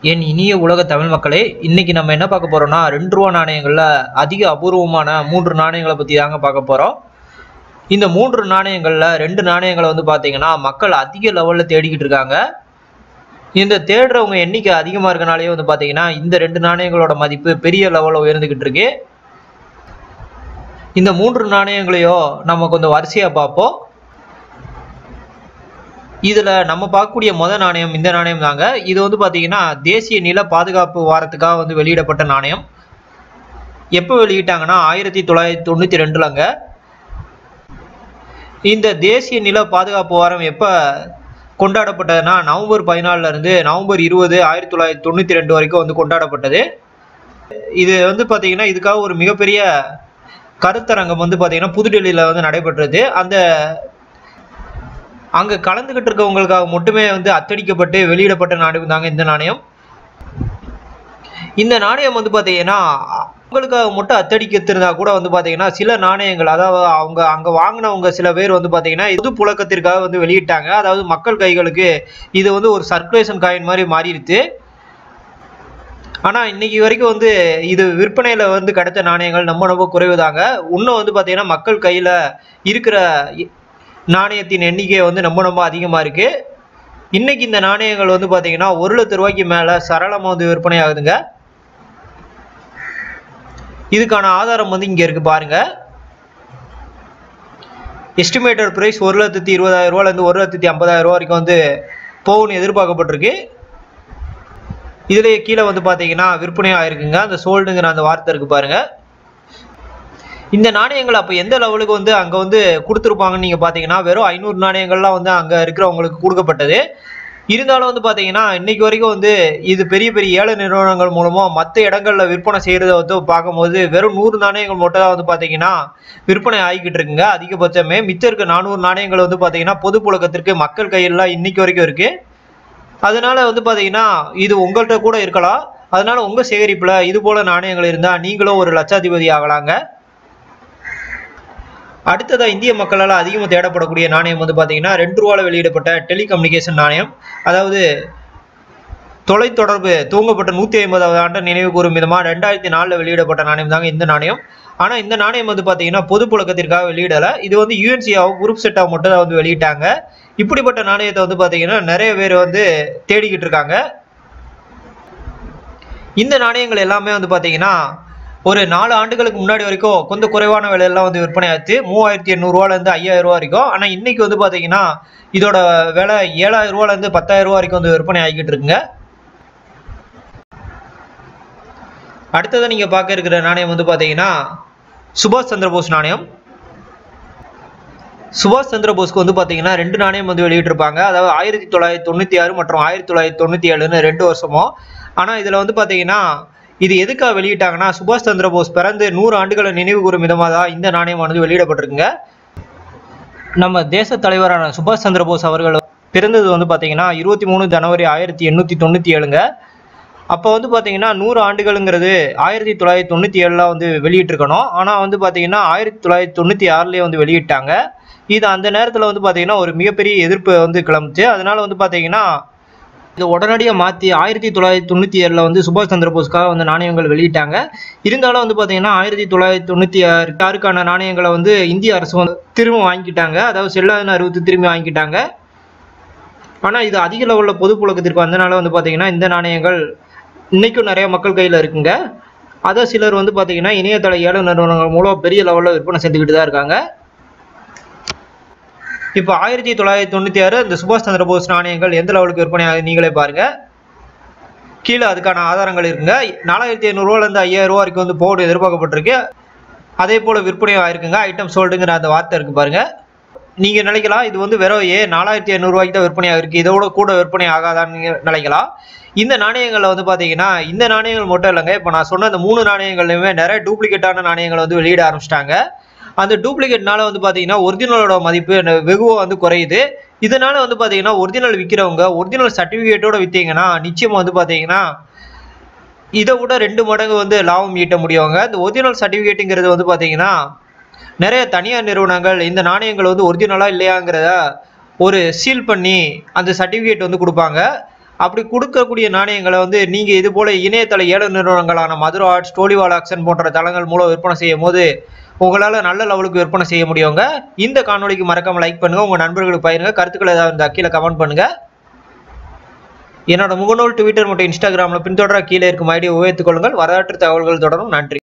என் இனிய உலக தமிழ் மக்களே இன்னைக்கு நம்ம என்ன பார்க்க போறோம்னா ரெண்டு ரூபா நாணயங்கள்ல அதிக அபூர்வமான மூன்று நாணயங்களை பத்தி தாங்க பார்க்க போறோம் இந்த மூன்று நாணயங்கள்ல ரெண்டு நாணயங்களை வந்து பாத்தீங்கன்னா மக்கள் அதிக லெவல்ல தேடிக்கிட்டு இருக்காங்க இந்த தேடுறவங்க எண்ணிக்கை அதிகமா இருக்கனாலே வந்து பாத்தீங்கன்னா இந்த ரெண்டு நாணயங்களோட மதிப்பு பெரிய லெவல்ல உயர்ந்துகிட்டு இருக்கு இந்த மூன்று நாணயங்களையும் நம்ம கொஞ்சம் வரிசையா பார்ப்போம் இதுல நம்ம பார்க்கக்கூடிய முத நாணயம் இந்த நாணயம் தாங்க இது வந்து பாத்தீங்கன்னா தேசிய நில பாதுகாப்பு வாரத்துக்காக வந்து வெளியிடப்பட்ட நாணயம் எப்போ வெளியிட்டாங்கன்னா ஆயிரத்தி தொள்ளாயிரத்தி தொண்ணூத்தி ரெண்டுலங்க இந்த தேசிய நில பாதுகாப்பு வாரம் எப்போ கொண்டாடப்பட்டதுன்னா நவம்பர் பதினாலுல இருந்து நவம்பர் இருபது ஆயிரத்தி தொள்ளாயிரத்தி தொண்ணூத்தி ரெண்டு வரைக்கும் வந்து கொண்டாடப்பட்டது இது வந்து பாத்தீங்கன்னா இதுக்காக ஒரு மிகப்பெரிய கருத்தரங்கம் வந்து பாத்தீங்கன்னா புதுடெல்லியில வந்து நடைபெற்றது அந்த அங்க கலந்துகிட்டு இருக்கவங்களுக்காக மட்டுமே வந்து அச்சடிக்கப்பட்டு வெளியிடப்பட்ட நாணயம் தாங்க இந்த நாணயம் இந்த நாணயம் வந்து பாத்தீங்கன்னா அவங்களுக்காக மட்டும் அச்சடிக்கிறதா கூட வந்து பாத்தீங்கன்னா சில நாணயங்கள் அதாவது அவங்க அங்க வாங்கினவங்க சில பேர் வந்து பாத்தீங்கன்னா பொது புழக்கத்திற்காக வந்து வெளியிட்டாங்க அதாவது மக்கள் கைகளுக்கு இது வந்து ஒரு சர்க்குலேஷன் காயின் மாதிரி மாறிடுச்சு ஆனா இன்னைக்கு வரைக்கும் வந்து இது விற்பனையில வந்து கிடைச்ச நாணயங்கள் நம்ம ரொம்ப குறைவுதாங்க இன்னும் வந்து பாத்தீங்கன்னா மக்கள் கையில இருக்கிற இ- நாணயத்தின் எண்ணிக்கை வந்து ரொம்ப ரொம்ப அதிகமா இருக்கு இன்னைக்கு இந்த நாணயங்கள் வந்து பாத்தீங்கன்னா ஒரு லட்ச ரூபாய்க்கு மேல சரளமா வந்து விற்பனை ஆகுதுங்க இதுக்கான ஆதாரம் வந்து இங்க இருக்கு பாருங்க எஸ்டிமேட்டட் பிரைஸ் ஒரு லட்சத்தி இருபதாயிரம் ரூபாயில இருந்து ஒரு லட்சத்தி ஐம்பதாயிரம் ரூபா வரைக்கும் வந்து போகும்னு எதிர்பார்க்கப்பட்டிருக்கு இதுலயே கீழே வந்து பாத்தீங்கன்னா விற்பனை ஆயிருக்குங்க அந்த சோல்டுங்கிற அந்த வார்த்தை இருக்கு பாருங்க இந்த நாணயங்கள் அப்போ எந்த லெவலுக்கு வந்து அங்கே வந்து கொடுத்துருப்பாங்கன்னு நீங்கள் பார்த்தீங்கன்னா வெறும் ஐநூறு நாணயங்கள்லாம் வந்து அங்கே இருக்கிறவங்களுக்கு கொடுக்கப்பட்டது இருந்தாலும் வந்து பார்த்தீங்கன்னா இன்னைக்கு வரைக்கும் வந்து இது பெரிய பெரிய ஏழை நிறுவனங்கள் மூலமாக மற்ற இடங்கள்ல விற்பனை செய்கிறத வந்து பார்க்கும்போது வெறும் நூறு நாணயங்கள் மட்டும் தான் வந்து பார்த்தீங்கன்னா விற்பனை ஆகிக்கிட்டு இருக்குங்க அதிகபட்சமே மிச்சம் இருக்க நானூறு நாணயங்கள் வந்து பார்த்தீங்கன்னா பொது புழக்கத்திற்கு மக்கள் கையெல்லாம் இன்னைக்கு வரைக்கும் இருக்கு அதனால வந்து பார்த்தீங்கன்னா இது உங்கள்கிட்ட கூட இருக்கலாம் அதனால உங்க சேகரிப்புல இது போல நாணயங்கள் இருந்தா நீங்களும் ஒரு லட்சாதிபதி ஆகலாங்க அடுத்ததா இந்திய மக்களால் அதிகமாக தேடப்படக்கூடிய நாணயம் வந்து பார்த்தீங்கன்னா ரெண்டு ரூபால வெளியிடப்பட்ட டெலிகம்யூனிகேஷன் நாணயம் அதாவது தொலைத்தொடர்பு தூங்கப்பட்ட நூற்றி ஐம்பதாவது ஆண்டு நினைவு கூறும் விதமாக ரெண்டாயிரத்தி நாலில் வெளியிடப்பட்ட நாணயம் தாங்க இந்த நாணயம் ஆனால் இந்த நாணயம் வந்து பார்த்தீங்கன்னா பொது புழக்கத்திற்காக வெளியிடலை இது வந்து யூஎன்சியாவும் குரூப் செட்டாக மட்டும் தான் வந்து வெளியிட்டாங்க இப்படிப்பட்ட நாணயத்தை வந்து பார்த்தீங்கன்னா நிறைய பேர் வந்து தேடிக்கிட்டு இருக்காங்க இந்த நாணயங்கள் எல்லாமே வந்து பார்த்தீங்கன்னா ஒரு நாலு ஆண்டுகளுக்கு முன்னாடி வரைக்கும் கொஞ்சம் குறைவான விலையெல்லாம் வந்து விற்பனை ஆச்சு மூவாயிரத்தி எண்ணூறுவாலேருந்து ஐயாயிரம் ரூபா வரைக்கும் ஆனால் இன்னைக்கு வந்து பார்த்தீங்கன்னா இதோட விலை ஏழாயிரம் ரூபாலேருந்து பத்தாயிரம் ரூபா வரைக்கும் வந்து விற்பனை ஆகிக்கிட்டு இருக்குங்க அடுத்தது நீங்கள் பார்க்க இருக்கிற நாணயம் வந்து பார்த்தீங்கன்னா சுபாஷ் சந்திரபோஸ் நாணயம் சுபாஷ் சந்திர போஸ்க்கு வந்து பார்த்தீங்கன்னா ரெண்டு நாணயம் வந்து வெளியிட்டிருப்பாங்க அதாவது ஆயிரத்தி தொள்ளாயிரத்தி தொண்ணூற்றி ஆறு மற்றும் ஆயிரத்தி தொள்ளாயிரத்தி தொண்ணூற்றி ஏழுன்னு ரெண்டு வருஷமும் ஆனால் இதில் வந்து பார்த்தீங்கன்னா இது எதுக்காக வெளியிட்டாங்கன்னா சுபாஷ் சந்திர போஸ் பிறந்து நூறு ஆண்டுகளை நினைவு கூறும் விதமாக தான் இந்த நாணயமானது வெளியிடப்பட்டிருக்குங்க நம்ம தேச தலைவரான சுபாஷ் சந்திர போஸ் அவர்கள் பிறந்தது வந்து பார்த்தீங்கன்னா இருபத்தி மூணு ஜனவரி ஆயிரத்தி எண்ணூற்றி தொண்ணூற்றி ஏழுங்க அப்போ வந்து பார்த்தீங்கன்னா நூறு ஆண்டுகளுங்கிறது ஆயிரத்தி தொள்ளாயிரத்தி தொண்ணூற்றி ஏழில் வந்து வெளியிட்டிருக்கணும் ஆனால் வந்து பார்த்தீங்கன்னா ஆயிரத்தி தொள்ளாயிரத்தி தொண்ணூற்றி ஆறுலேயே வந்து வெளியிட்டாங்க இது அந்த நேரத்தில் வந்து பார்த்தீங்கன்னா ஒரு மிகப்பெரிய எதிர்ப்பு வந்து கிளம்புச்சு அதனால வந்து பார்த்தீங்கன்னா இதை உடனடியாக மாற்றி ஆயிரத்தி தொள்ளாயிரத்தி தொண்ணூற்றி ஏழில் வந்து சுபாஷ் சந்திர போஸ்க்காக வந்து நாணயங்கள் வெளியிட்டாங்க இருந்தாலும் வந்து பார்த்தீங்கன்னா ஆயிரத்தி தொள்ளாயிரத்தி தொண்ணூற்றி ஆறு ஆறுக்கான நாணயங்களை வந்து இந்திய அரசு வந்து திரும்ப வாங்கிக்கிட்டாங்க அதாவது செல்லாத அறிவித்து திரும்பி வாங்கிக்கிட்டாங்க ஆனால் இது அதிக லெவலில் பொது புழக்கத்திற்கு வந்தனால வந்து பார்த்தீங்கன்னா இந்த நாணயங்கள் இன்னைக்கும் நிறைய மக்கள் கையில் இருக்குங்க அதை சிலர் வந்து பார்த்தீங்கன்னா இணையதள ஏழை நிறுவனங்கள் மூலம் பெரிய லெவலில் விற்பனை செஞ்சுக்கிட்டு தான் இருக்காங்க இப்போ ஆயிரத்தி தொள்ளாயிரத்தி தொண்ணூற்றி ஆறு இந்த சுபாஷ் சந்திர போஸ் நாணயங்கள் எந்த லெவலுக்கு விற்பனை ஆகுது நீங்களே பாருங்க கீழே அதுக்கான ஆதாரங்கள் இருக்குங்க நாலாயிரத்தி ஐநூறுரூவாலேருந்து ஐயாயிரம் ரூபா வரைக்கும் வந்து போர்டு எதிர்பார்க்கப்பட்டிருக்கு அதே போல் விற்பனையும் ஆயிருக்குங்க ஐட்டம் சோல்டுங்கிற அந்த வார்த்தை இருக்கு பாருங்க நீங்க நினைக்கலாம் இது வந்து வெறும் ஏ நாலாயிரத்தி ஐநூறுரூவாய்க்கு தான் விற்பனை ஆகிருக்கு இதோட கூட விற்பனை ஆகாதான்னு நீங்க நினைக்கலாம் இந்த நாணயங்களில் வந்து பார்த்தீங்கன்னா இந்த நாணயங்கள் மட்டும் இல்லைங்க இப்போ நான் சொன்ன அந்த மூணு நாணயங்கள்லையுமே நிறைய டூப்ளிகேட்டான நாணயங்கள் வந்து வெளியிட ஆரம்பிச்சிட்டாங்க அந்த டூப்ளிகேட்னால வந்து பார்த்தீங்கன்னா ஒரிஜினலோட மதிப்பு ந- வெகுவாக வந்து குறையுது இதனால வந்து பார்த்தீங்கன்னா ஒரிஜினல் விற்கிறவங்க ஒரிஜினல் சர்டிஃபிகேட்டோட விற்றீங்கன்னா நிச்சயமாக வந்து பார்த்தீங்கன்னா இதை விட ரெண்டு மடங்கு வந்து லாபம் ஈட்ட முடியுங்க இந்த ஒரிஜினல் சர்டிஃபிகேட்டுங்கிறது வந்து பார்த்தீங்கன்னா நிறைய தனியார் நிறுவனங்கள் இந்த நாணயங்கள் வந்து ஒரிஜினலாக இல்லையாங்கிறத ஒரு சீல் பண்ணி அந்த சர்டிஃபிகேட் வந்து கொடுப்பாங்க அப்படி கொடுக்கக்கூடிய நாணயங்களை வந்து நீங்க இது போல இணையதள ஏல நிறுவனங்களான மதுரை ஆர்ட் ஸ்டோலிவால் ஆக்ஷன் போன்ற தளங்கள் மூலம் விற்பனை செய்யும் போது உங்களால நல்ல லெவலுக்கு விற்பனை செய்ய முடியுங்க இந்த காணொலிக்கு மறக்காம லைக் பண்ணுங்க உங்க நண்பர்களுக்கு பயிருங்க கருத்துக்களை ஏதாவது இருந்தா கீழே கமெண்ட் பண்ணுங்க என்னோட முகநூல் ட்விட்டர் மற்றும் இன்ஸ்டாகிராமில் பின்தொடர கீழே இருக்கும் ஐடியை உபயோகித்துக் கொள்ளுங்கள் வரலாற்று தகவல்கள் தொடரும் நன்றி